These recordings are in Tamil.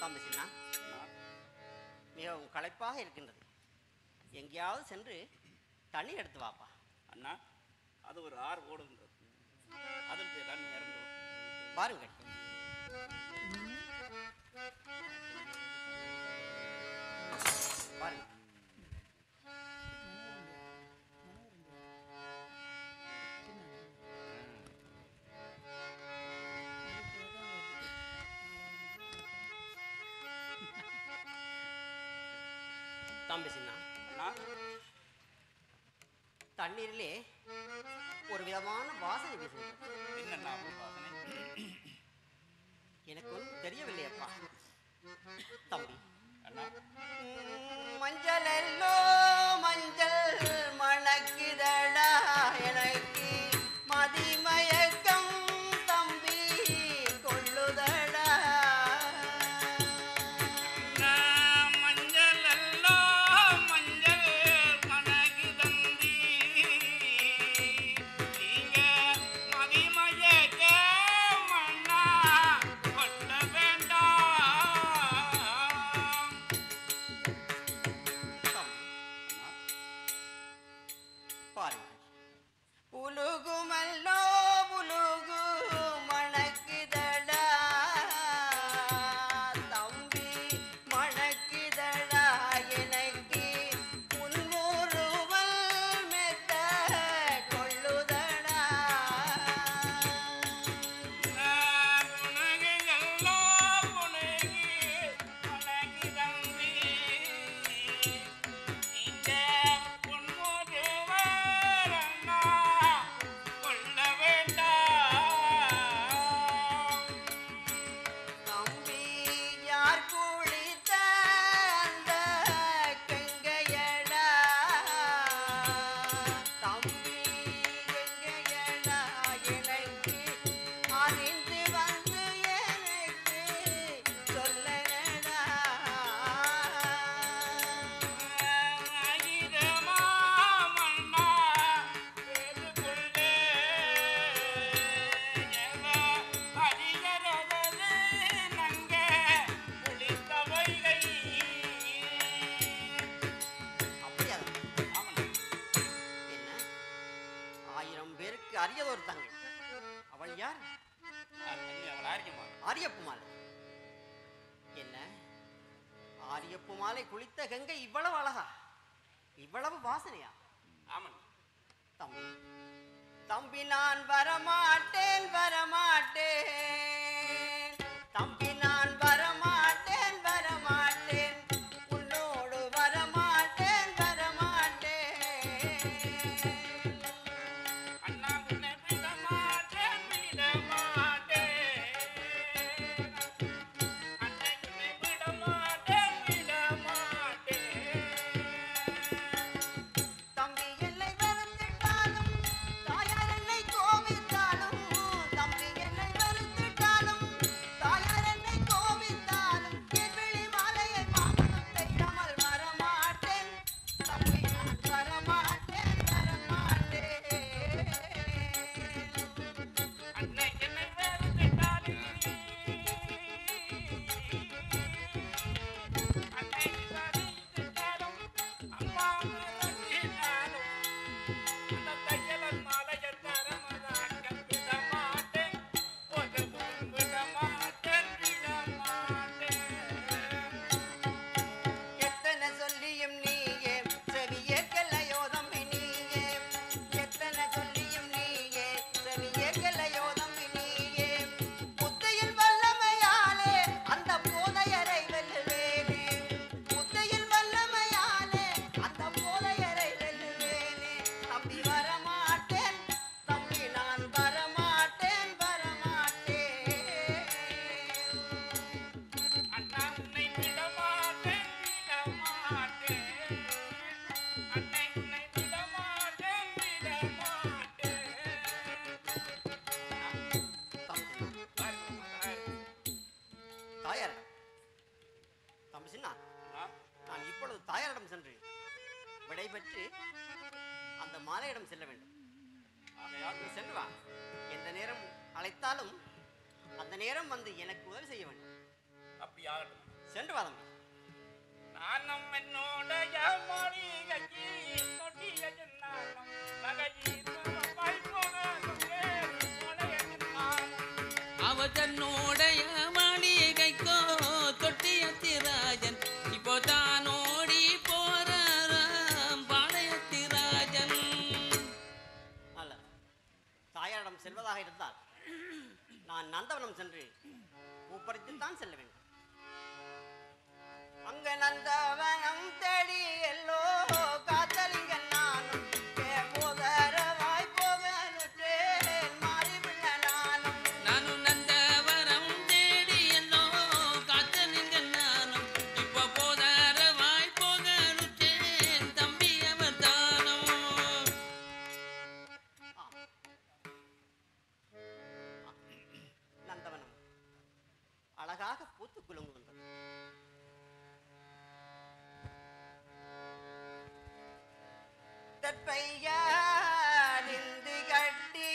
தம்பி சின்னா மிகவும் களைப்பாக இருக்கின்றது எங்கேயாவது சென்று தண்ணி எடுத்து வாப்பா அண்ணா அது ஒரு ஆறு ஓடுகின்றது அதில் போய் தண்ணி இறந்து பாருங்கள் பாருங்கள் தம்பி சின்னா அண்ணா தண்ணீரிலே ஒரு விதமான வாசனை வீசுகிறது என்னண்ணா அப்படி வாசனை எனக்கு ஒன்றும் தெரியவில்லையப்பா தம்பி அண்ணா உம், மஞ்சள் எல்லோ மஞ்சள் மணக்குதடா எனக்கு மதிமயக்கம் தம்பி கொள்ளுதடா மஞ்சள் எல்லாம் மஞ்சள் கணக்கு தந்தி நீங்க மகிமயக்க மண்ணா கொள்ள வேண்டாம் தம்பி பாருங்கள் புலுகுமல்லோ புலுகு மணக்குதடா தம்பி மணக்குதடா எனக்கு முன்னூறுவல் மெத்த கொள்ளுதடா புனகு எல்லாம் புனகு கணக்கு தந்தி நீங்க பொன்முது வரண்ணா கொள்ள வேண்டாம் தம்பி யார் குளித்த அந்த கங்கையடா தம்பி கங்கையடா எனக்கு அறிந்து வந்து எனக்கு சொல்லடா ஆயிரமா மன்னா வேலுக்குள்ளே எவ அடிகரதது நங்க குளித்த வைகை அப்படியா ஆமண்ணா என்ன ஆயிரம் பேருக்கு அரியதொரு தங்கை அவள் யார் தண்ணி அவள் ஆரிக்கமா ஆரியப்பு மாலை என்ன ஆரியப்பு மாலை குளித்த கங்கை இவ்வளவு அழகா இவ்வளவு வாசனையா ஆமண்ணா தம்பி தம்பி நான் வரமாட்டேன் வரமாட்டேன் தம்பி நான் வரமாட்டேன் வரமாட்டேன் உன்னோடு வரமாட்டேன் வரமாட்டேன் அண்ணா உன்னை விட மாட்டேன் விட மாட்டேன் அன்னை உன்னை விட மாட்டேன் விட மாட்டேன் தம்பி என்னை வெறுத்துட்டாலும் தாயார் என்னை கோபித்தாலும் தம்பி என்னை வெறுத்துட்டாலும் தாயார் என்னை கோபித்தாலும் என் விழி மாலையை மாமனும் தெரியாமல் வரமாட்டேன் தம்பி நான் வரமாட்டேன் வரமாட்டேன் அன்னை என்னை வெறுத்துட்டாலே அன்னை வெறுத்துட்டாலும் அம்மா வெறுத்திட்டாலும் அந்த தையலன் மாலையை தரமதாக்க விட மாட்டேன் ஒருபோதும் விட மாட்டேன் விட மாட்டேன் எத்தனை சொல்லியும் நீயே செவியேற்கலையோ தம்பி நீயே எத்தனை சொல்லியும் நீயே செவியேற்கலையோ தம்பி நீயே புத்தையில் வல்லமையாலே அந்த போதையரை வெல்லுவேனே புத்தையில் வல்லமையாலே அந்த போதையரை வெல்லுவேனே தம்பி வரமாட்டேன் தம்பி நான் வரமாட்டேன் வரமாட்டேன் அண்ணா உன்னை விட மாட்டேன் விட மாட்டேன் அன்னை உன்னை விட மாட்டேன் விட மாட்டேன் தம்பி தாயாரிடம் தம்பி சின்னா நான் இப்பொழுது தாயாரிடம் சென்று விடைபெற்று அந்த மாலையிடம் செல்ல வேண்டும் நீ சென்று வா எந்த நேரம் அழைத்தாலும் அந்த நேரம் வந்து எனக்கு உதவி செய்ய வேண்டும் அப்படி ஆகட்டும் சென்று வா தம்பி நானும் என்னுடைய மாளிகைக்கு தொட்டிய நானும் நகையீரும் வைபோகனும் ஏறி உடைய நானும் அவ தன்னுடைய மாளிகைக்கோ தொட்டியத்திராஜன் இப்போ தான் ஓடி போறாராம் பாளையத்திராஜன் அல்ல தாயாரிடம் செல்வதாக இருந்தால் நான் நந்தவனம் சென்று பூப்பறித்துத்தான் செல்ல வேண்டும் அங்க நந்தவனம் தேடி எல்லோ காத்தலிங்க நானும் போதரவாய் போகலுற்றேன் மாறிவிள்ள நானும் நானும் நந்தவரம் தேடி என்னோ காத்து நின்ற நானும் இப்போ போதாரவாய் போகலுற்றேன் தம்பி அவர் தானம் ஆம். நந்தவனம் அழகாக பூத்து குலுங்குகின்றது தற்பையாரிந்து கட்டி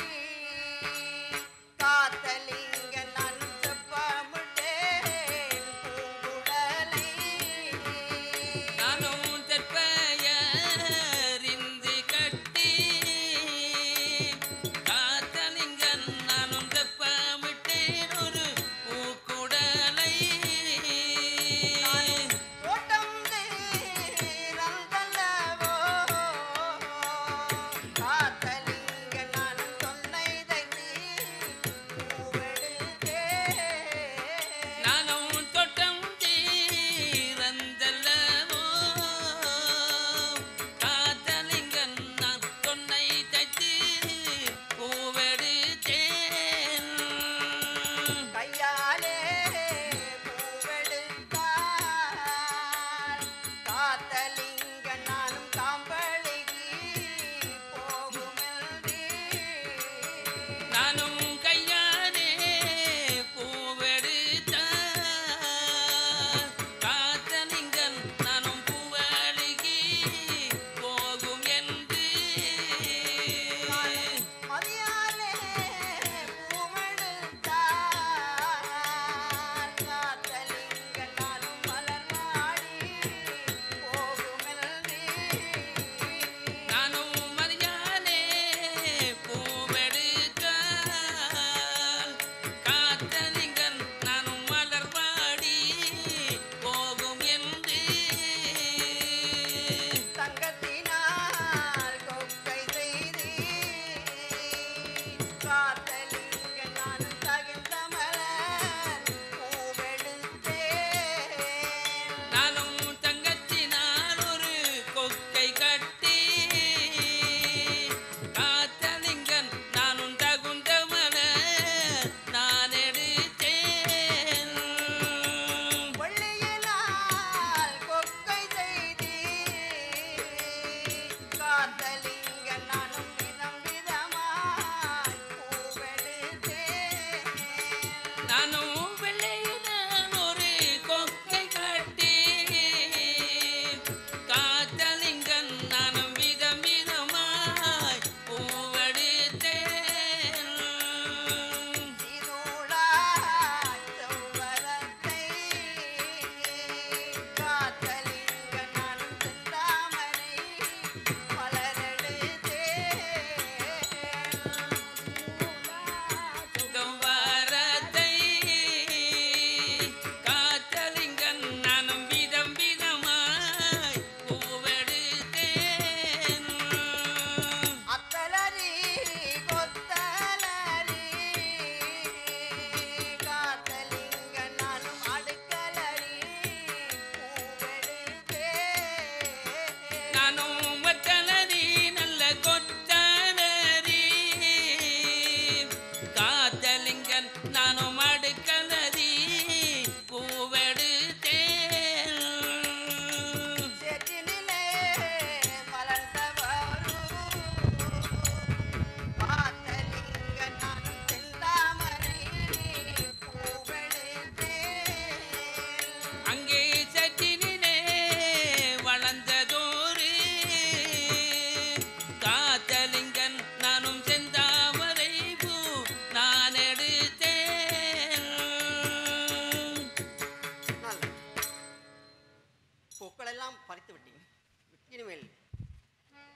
காத்தலிங்க நஞ்சப்பமுட்டேன் பூங்குழலை நானும் தெற்பயறிந்து கட்டி காத்தலிங்கன் நானும் தெப்பமிட்டேன் ஒரு பூக்குடலை ஓட்டம் தீரந்தல்லவோ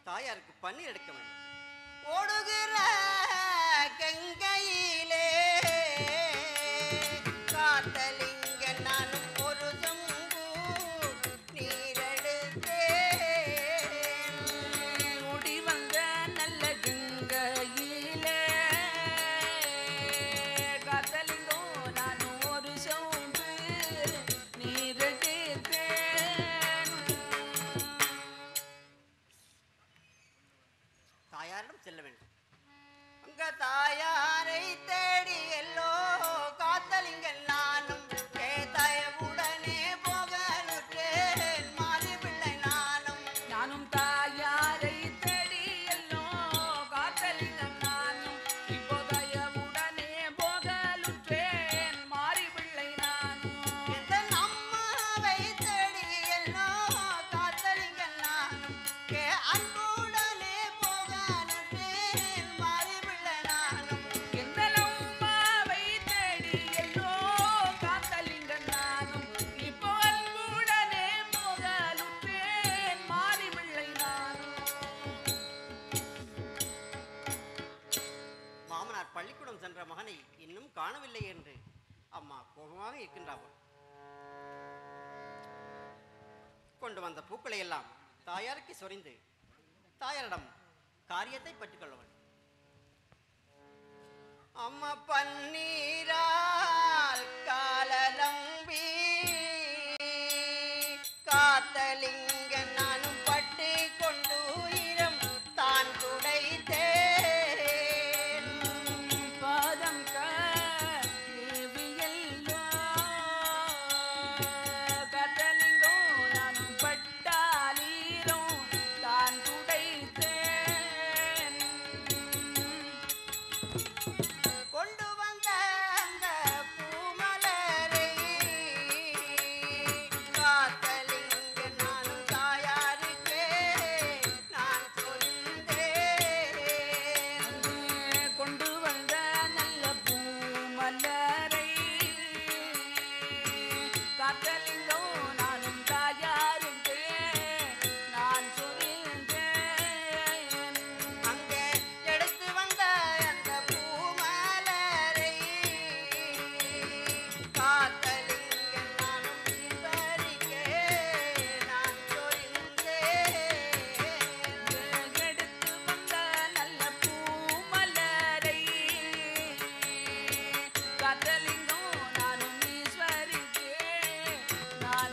தாயாருக்கு பன்னீர் எடுக்க வேண்டும் ஓடுகிற கங்கையிலே காத்தலிங்க நானும் ஒரு சொம்பு நீரெடுத்தேன் ஓடி வந்த நல்ல கங்கையிலே காத்தலிங்கோ நானும் ஒரு சோம்பு நீரெடுத்தேன் தாயாரிடம் செல்ல வேண்டும் அங்க தாயாரை தேடி எல்லோ காத்தலிங்க நானும் கேதயவுடனே போகலுற்றேன் மாறி பிள்ளை நானும் நானும் தாயாரை தேடி எல்லோ காத்தலிங்கம் நானும் இப்போ தயவுடனே போகலுற்றேன் மாறி பிள்ளை நானும் எந்த அம்மாவை தேடி எல்லோ காத்தலிங்க நானும் கே அன்புடனே போகலுற்றேன் மாறி பிள்ளை நானும் எந்தலம்மாவை தேடி எல்லோ காத்தலிங்கம் நானும் இப்போ அன்புடனே போகலுற்றேன் மாறி பிள்ளை நானும் மாமனார் பள்ளிக்கூடம் சென்ற மகனை இன்னும் காணவில்லை என்று அம்மா கோபமாக இருக்கின்றார்கள் கொண்டு வந்த பூக்களை எல்லாம் தாயாருக்கு சொரிந்து தாயாரிடம் காரியத்தை பற்றிக் கொள்ள வேண்டும் அம்மா பன்னீரால் காலலம்பி காத்தலிங்க நானும் பட்டு கொண்டு உயிரம் தான் துடைத்தேன் பாதம் கேவியல்லோ கதலிங்கோ நானும் பட்டாலீரோ தான் துடைத்தேன் கொண்டு வந்த அந்த பூமலரை காத்தலிங்க நானும் தாயாருக்கே நான் சொந்தேன் கொண்டு வந்த நல்ல பூமலரை காத்தலிங்கோ நானும் தாயாருக்கே நான் சொல்கிறேன் அங்கே எடுத்து வந்த அந்த பூமலரை காத்தலிங்க நானும் இவருக்கே நான் சொந்தேன் எடுத்து வந்த நல்ல பூமலரை காத்தலிங்கோ நானும் ஈஸ்வரிக்கே நான்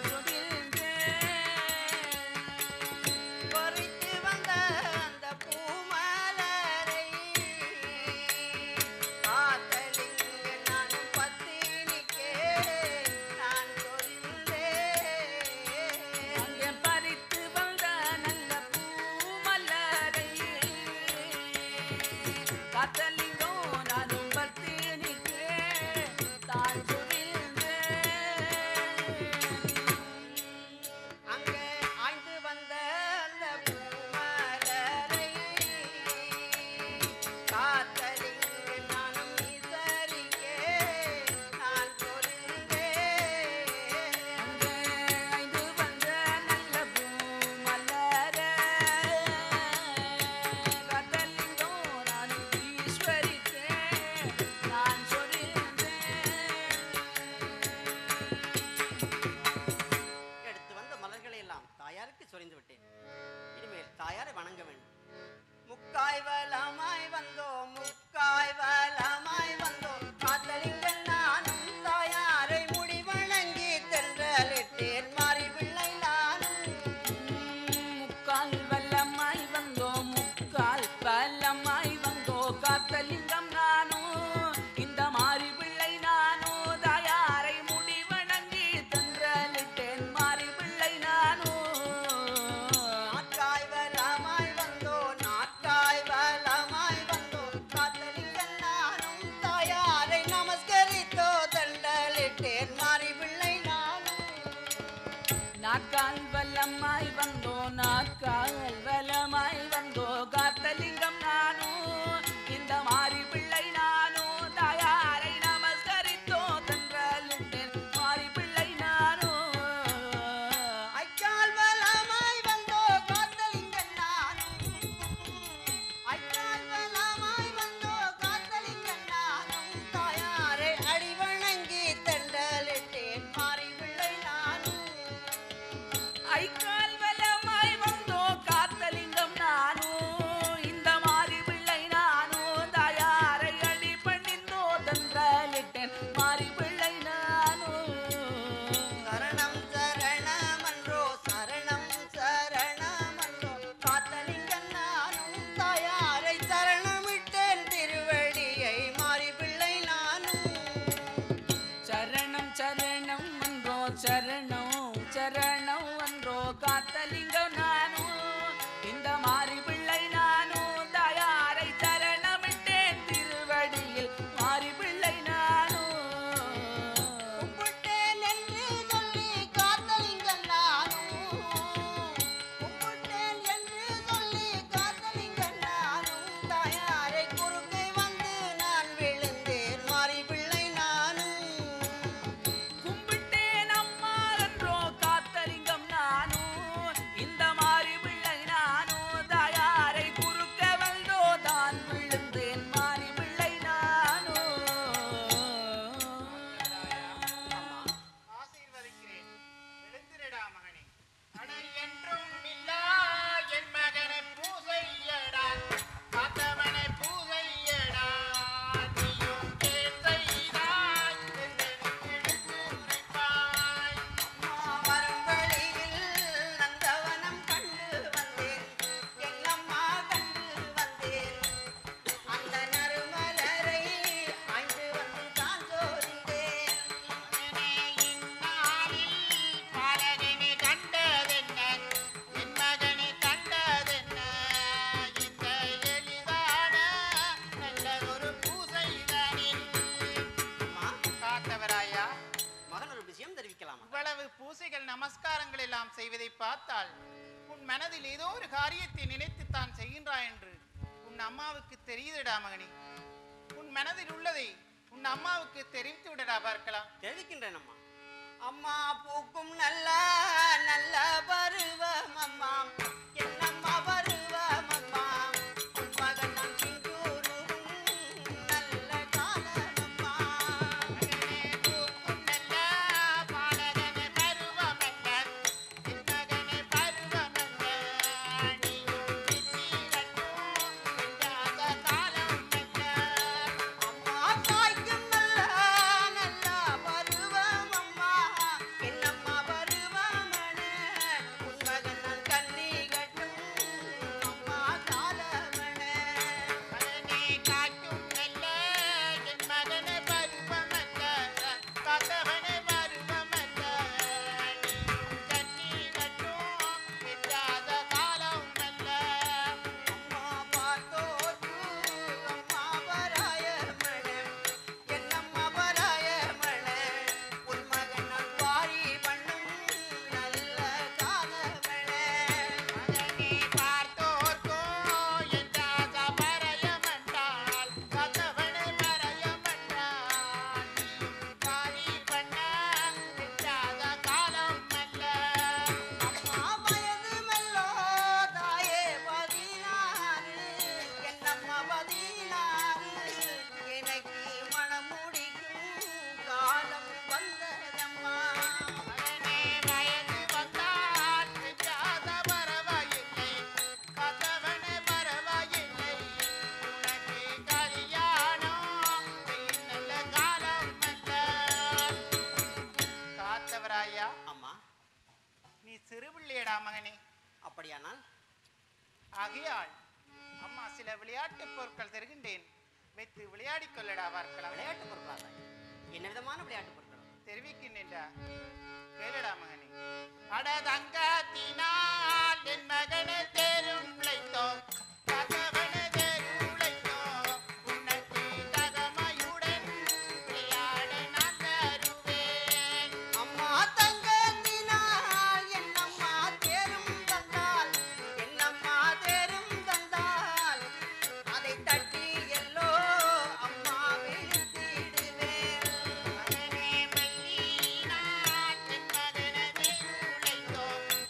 சொல்கிறேன் பொறித்து வந்த அந்த பூமலரை காத்தலிங்க நானும் பத்தினிக்கே நான் சொந்தேன் அங்கே பறித்து வந்த நல்ல பூமலரை காத்தலிங்கோ நானும் பத்தினிக்கே தான் சொல்கிறேன் அங்கே ஆய்ந்து வந்த அந்த பூமலரை காத்தலிங்க நானும் ஈஸ்வரிக்கே நான் சொந்தேன் அங்கே ஐந்து வந்த நல்ல பூமலரை காத்தலிங்கோ நானும் ஈஸ்வரிக்கே நான் சொல்கிறேன் எடுத்து வந்த மலர்களை எல்லாம் தாயாருக்கு சொரிந்து விட்டேன் இனிமேல் தாயாரை வணங்க வேண்டும் முக்காய் வலமாய் வந்தோம் முக்காய் வலமாய் வந்தோம் காத்தலிங்க நானும் தாயாரை முடி வணங்கி தென்றலிட்டேன் மாறி பிள்ளை நானும் முக்கால் வல்லமாய் வந்தோ முக்கால் வல்லமாய் வந்தோ காத்தலிங்கம் நானோ இந்த மாறி பிள்ளை நானோ தாயாரை முடி வணங்கி தன்றலிட்டேன் மாறி பிள்ளை நானோ நாட்காய் வலமாய் வந்தோ நாட்காய் வலமாய் வந்தோ காத்தலிங்க நானும் தாயாரை நமஸ்கரித்தோ தென்றலிட்டேன் மாறி பிள்ளை நானும் நாட்கால் வல்லமாய் வந்தோ நாட்கால் வலமாய் வந்தோ காத்தலிங்கம் நானோ இந்த மாறி பிள்ளை நானோ தாயாரை நமஸ்கரித்தோ தன்றலிட்டேன் மாறி பிள்ளை நானோ ஐக்கால் வலமாய் வந்தோ காத்தலிங்க நானும் சரணம் சரணம் என்றோ காத்தலிங்கம் நானும் இந்த மாறி பிள்ளை நானும் தாயாரை சரணமிட்டேன் திருவடியில் மாறி பிள்ளை நானும் கும்பிட்டேன் என்று சொல்லி காத்தலிங்கம் நானும் கும்பிட்டேன் என்று சொல்லி காத்தலிங்கம் நானும் தாயாரை குறுக்கே வந்து நான் விழுந்தேன் மாறி பிள்ளை நானும் கும்பிட்டேன் அம்மா என்றோ காத்தலிங்கம் நானும் இந்த மாறி பிள்ளை நானும் தாயாரை குறுக்க வந்தோ தான் விழுந்தேன் மாறி பிள்ளை நானும் ஆசீர்வதிக்கிறேன் எழுந்திரடா மகனே அடல் என்றும் இல்லா என் மகனை பூசையடா காத்தவனை பூசையடா நீயும் கேட்கைதாய் என்றெடுத்து உரைப்பாய் வரும் வழியில் நந்தவனம் கண்டு வந்தேன் எங்கம்மா கண்டு வந்தேன் அந்த நறுமலரை ஆய்ந்து வந்து தான் சோதிந்தேன் மகனே இந்நாளில் பாலகனை கண்டதென்ன என் மகனை கண்டதென்ன இந்த எளிதான நல்லதொரு பூசைதானில் அம்மா காத்தவராயா மகன் ஒரு விஷயம் தெரிவிக்கலாமா இவ்வளவு பூசைகள் நமஸ்காரங்கள் எல்லாம் செய்வதை பார்த்தால் உன் மனதில் ஏதோ ஒரு காரியத்தை நினைத்து தான் செய்கின்றாய் என்று உன் அம்மாவுக்கு தெரியுதுடா மகனே உன் மனதில் உள்ளதை உன் அம்மாவுக்கு தெரிவித்து விடடா பார்க்கலாம் தெரிவிக்கின்றேன் அம்மா அம்மா பூக்கும் நல்ல நல்ல பருவம் அம்மா என்னம்மா பருவம் அம்மா உன் மகன் நான் சிங்கூரும் நல்ல காலம் அம்மா மகனே பூக்கும் நல்ல பாலகனே பருவமல்ல என் மகனே பருவமல்ல நீயும் சித்திரட்டும் இல்லாத காலம் அல்ல அம்மா தாய்க்கும் நல்ல நல்ல பருவம் அம்மா என்னம்மா பருவமனே உன் மகன் நான் கண்ணி கட்டும் அம்மா காலமனே மகனே காக்கும் நல்ல என் மகனே பருவமல்ல காத்தவனே பருவமல்ல நீயும் கண்ணி கட்டும் இல்லாத காலம் அல்ல அம்மா பார்த்தோற்று அம்மா பராயமனே என்னம்மா பராயமனே உன் மகன் நான் வாரி பண்ணும் நல்ல காலமனே மகனே பார்த்தோர்க்கோ என்றாத பரயமன்றால் காத்தவனே பரயமன்றால் நீயும் காரி பண்ண என்றாத காலம் அல்ல அம்மா வயது மெல்லோ தாயே பதினாறு என்னம்மா பதினாறு எனக்கு மனம் முடிக்கும் காலம் வந்ததம்மா மகனே வயது வந்தால் என்றாத பரவாயில்லை காத்தவனே பரவாயில்லை உனக்கு கல்யாணம் செய்யும் நல்ல காலம் அல்ல காத்தவராயா அம்மா நீ சிறுபிள்ளையடா மகனே அப்படியானால் ஆகையால் அம்மா சில விளையாட்டு பொருட்கள் தருகின்றேன் வைத்து விளையாடிக் கொள்ளடா பார்க்கலாம் விளையாட்டு பொருட்களா தாய் என்ன விதமான விளையாட்டு பொருட்கள் தெரிவிக்கின்றேன்டா கேளடா மகனே அட தங்கத்தினால் என் மகனை தேரும் பிழைத்தோ தகவனை தேரும் பிழைத்தோ உனக்கு தகமையுடன் விளையாட நான் தருவேன் அம்மா தங்கத்தினால் என்னம்மா தேரும் தந்தால் என்னம்மா தேரும் தந்தால் அதை தட்டி எல்லோ அம்மா விழுத்திடுவேன் மகனே மல்லினால் என் மகனை தேரும் பிழைத்தோ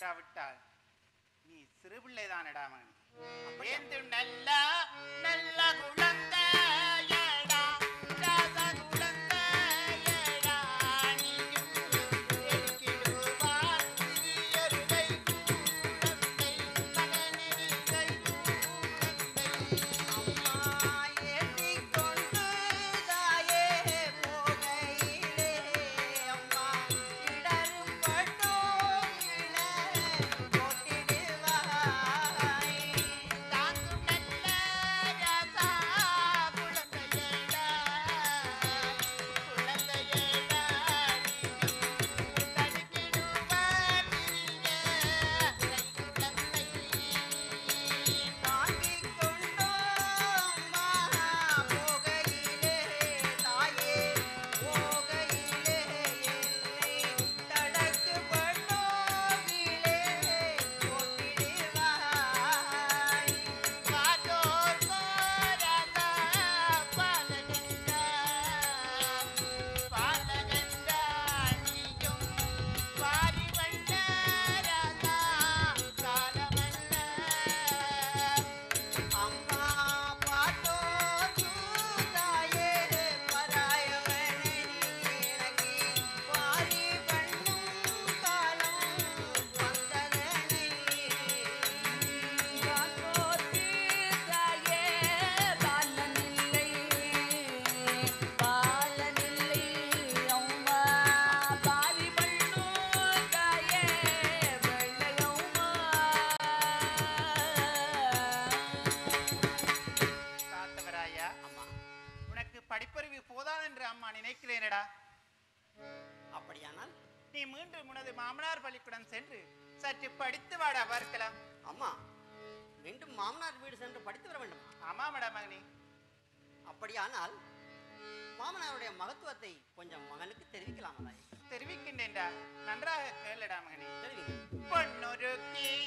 இல்லாவிட்டால் நீ சிறு பிள்ளைதானடா மகன் அப்படியா? ஏந்து நல்ல நல்ல குழந்தையடா ராச குழந்தையடா நீயும் எடுக்கிடுவார் சிறியருகை கூடந்தை மகனிருகை கூடந்தை அம்மா ஏற்றிக் கொண்டு தாயே போகையிலே அம்மா இடரும் பட்டோம் இள போட்டிடுவாய் தாங்கும் நல்ல ராசா குழந்தையடா குழந்தையடா நீயும் தடுக்கிடுவார் சிறிய குழந்தை தாங்கிக் கொண்டோம் அம்மா போகையிலே தாயே போகையிலே என்னை தடக்கு பட்டோகிலே போட்டிடுவாய் பாதோர் போராதா பாலகண்டா பாலகண்டா நீயும் பாரி வண்ணராதா காலமல்ல அம்மா பாட்டோ தூதாயே பராயவனை இறங்கி வாரி பண்ணும் காலம் வந்ததனை காத்தோத்தீதாயே பாலனில்லை பாலனில்லை அம்மா பாரி பண்ணுதாயே வெள்ளையம்மா காத்தவராயா அம்மா உனக்கு படிப்பறிவு போதாது என்று அம்மா நினைக்கிறேனடா அப்படியானால் நீ மீண்டும் உனது மாமனார் பள்ளிக்கூடம் சென்று சற்று படித்து வாடா பார்க்கலாம் அம்மா மீண்டும் மாமனார் வீடு சென்று படித்து வர வேண்டுமா ஆமாமடா மகனே அப்படியானால் மாமனாருடைய மகத்துவத்தை கொஞ்சம் மகனுக்கு தெரிவிக்கலாமா தாயே? தெரிவிக்கின்றேன்டா நன்றாக கேளடா மகனே தெரிவிங்க பொன்னொருக்கி